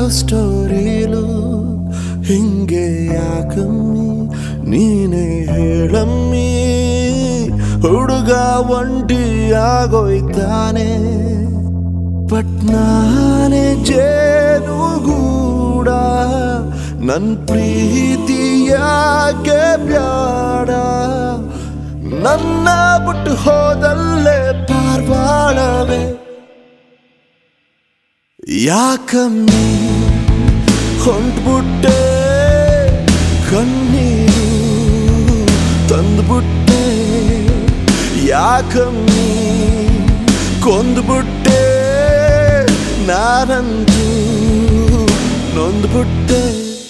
love ಸ್ಟೋರಿಲು ಹಿಂಗೆ ಯಾಕಮ್ಮಿ ನೀನೇ ಹೇಳಮ್ಮಿ ಹುಡುಗ ಒಂಟಿ ಆಗೋಯ್ತಾನೆ ಬಟ್ ನಾನೇ ಜೇನುಗೂಡ ನನ್ ಪ್ರೀತಿ ಯಾಕೆ ಬ್ಯಾಡ ನನ್ನ ಬಿಟ್ಟು ಹೋದಲ್ಲೇ ಪಾರ್ವಾಳವೆ ಯಾಕಮ್ಮಿ ಹೊಂಟ್ಬಿಟ್ಟೆ ಕಣ್ಣೀರು ತಂದ್ಬಿಟ್ಟೆ ಯಾಕಮ್ಮಿ ಕೊಂದ್ಬಿಟ್ಟೆ ನಾನಂತೂ ನೊಂದ್ಬಿಟ್ಟೆ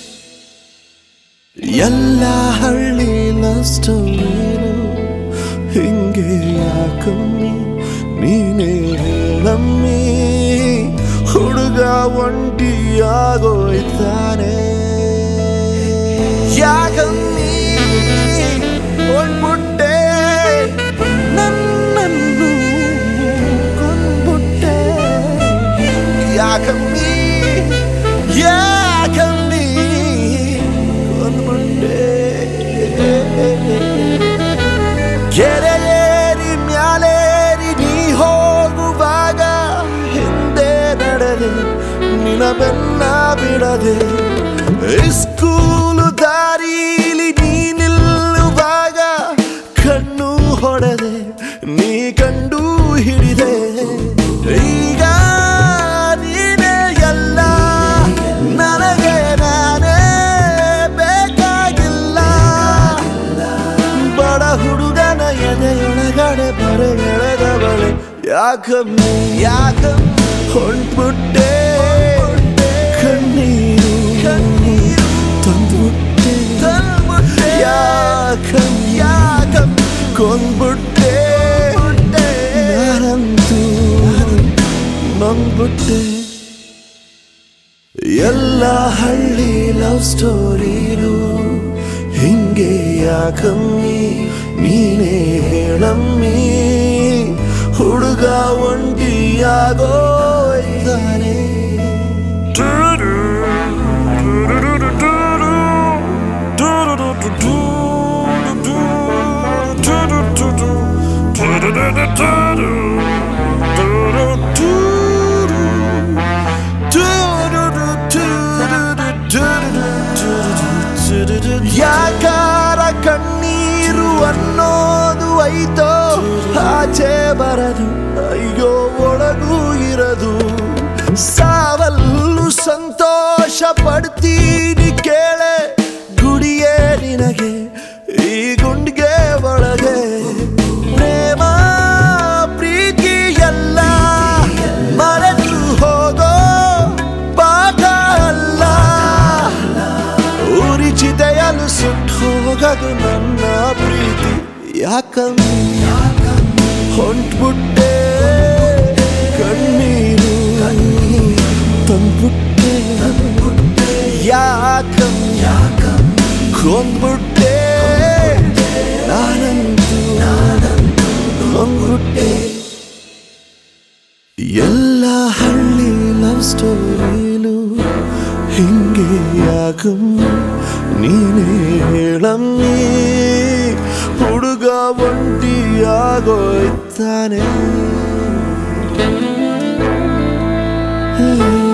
ಎಲ್ಲ ಹಳ್ಳಿ ಸ್ಟೋರಿನು ಹಿಂಗೆ ಯಾಕಮ್ಮಿ ನೀನೇ ಹೇಳಮ್ಮಿ ಹುಡುಗ ಒಂಟಿ ಆಗೋಯ್ತಾನೆ ಯಾಕಮ್ಮಿ ಹೊಂಟ್ಬಿಟ್ಟೆ ನನ್ನನ್ನು ಕೊಂದ್ಬಿಟ್ಟೆ ಯಾಕಮ್ಮಿ ಯಾಕಮ್ಮಿ ಕೊಂದ್ಬಿಟ್ಟೆ ಕೆರೆಯೇರಿ ಮ್ಯಾಲೇರಿ ನೀ ಹೋಗುವಾಗ ಹಿಂದೆ ನಡೆದೆ ನಿನ ಬೆನ್ನ ಬಿಡದೆ ಸ್ಕೂಲು ದಾರೀಲಿ ನೀ ನಿಲ್ಲುವಾಗ ಕಣ್ಣು ಹೊಡೆದೆ ನೀ ಕಂಡು ಹಿಡಿದೆ ಈಗ ನೀನೇ ಎಲ್ಲ ನನಗೆ ನಾನೇ ಬೇಕಾಗಿಲ್ಲ ಬಡ ಹುಡುಗನ ಎದೆಯೊಳಗಡೆ ಬರೆ ಎಳೆದವಳೆ ಯಾಕಮ್ಮಿ ಯಾಕಮ್ಮಿ ಹೊಂಟ್ಬಿಟ್ಟೆ ಕಣ್ಣೀರು ಕಣ್ಣೀರು ತಂದ್ಬಿಟ್ಟೆ ತಂದ್ಬಿಟ್ಟೆ ಯಾಕಮ್ಮಿ ಯಾಕಮ್ಮಿ ಕೊಂದ್ಬಿಟ್ಟೆ ನಾನಂತೂ ನೊಂದ್ಬಿಟ್ಟೆ ಎಲ್ಲ ಹಳ್ಳಿ ಲವ್ ಸ್ಟೋರಿಲು ಹಿಂಗೆ ಯಾಕಮ್ಮಿ ನೀನೇ ಹೇಳಮ್ಮಿ ಹುಡುಗ ಒಂಟಿಯಾಗೋಯ್ತಾನೆ ಯಾಕಾರ ಕಣ್ಣೀರು ಅನ್ನೋದು ಐತೋ ಆಚೆ ಬರದು ಅಯ್ಯೋ ಒಳಗೂ ಇರದು ಸಾವಲ್ಲು ಸಂತೋಷ ಪಡ್ತೀನಿ ಕೇಳೆ ಗುಡಿಯೇ ನಿನಗೆ ಈ ಗುಂಡ್ಗೆ ಒಳಗೆ ಪ್ರೇಮ ಪ್ರೀತಿ ಎಲ್ಲ ಮರೆತು ಹೋಗೋ ಪಾಠ ಅಲ್ಲ ಉರಿಚಿದೆಯಲು ಸುಟ್ಟು ಹೋಗದು ನನ್ನ ಪ್ರೀತಿ ಯಾಕಮ್ಮಿ ಹೊಂಟ್ಬಿಟ್ಟೆ ಕಣ್ಣೀರು ತಂದ್ಬಿಟ್ಟೆ ಯಾಕಮ್ಮಿ ಕೊಂದ್ಬಿಟ್ಟೆ ನಾನಂತೂ ಕೊಂದ್ಬಿಟ್ಟೆ ಎಲ್ಲ ಹಳ್ಳಿ ಲವ್ ಸ್ಟೋರಿಲು ಹಿಂಗೆ ಯಾಕಮ್ಮಿ ನೀನೇ ಹೇಳಮ್ಮಿ ಹುಡುಗ ಒಂಟಿಯಾಗೋಯ್ತಾನೆ